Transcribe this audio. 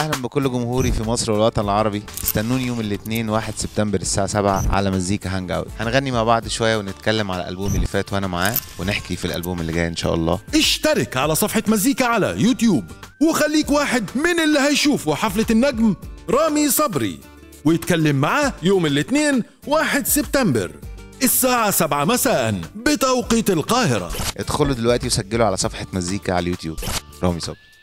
اهلا بكل جمهوري في مصر والوطن العربي استنوني يوم الاثنين 1 سبتمبر الساعه 7 على مزيكا هانج اوت هنغني مع بعض شويه ونتكلم على الالبوم اللي فات وانا معاه ونحكي في الالبوم اللي جاي ان شاء الله اشترك على صفحة مزيكا على يوتيوب وخليك واحد من اللي هيشوفوا حفلة النجم رامي صبري ويتكلم معاه يوم الاثنين 1 سبتمبر الساعة 7 مساء بتوقيت القاهرة ادخلوا دلوقتي وسجلوا على صفحه مزيكا على اليوتيوب رامي صبري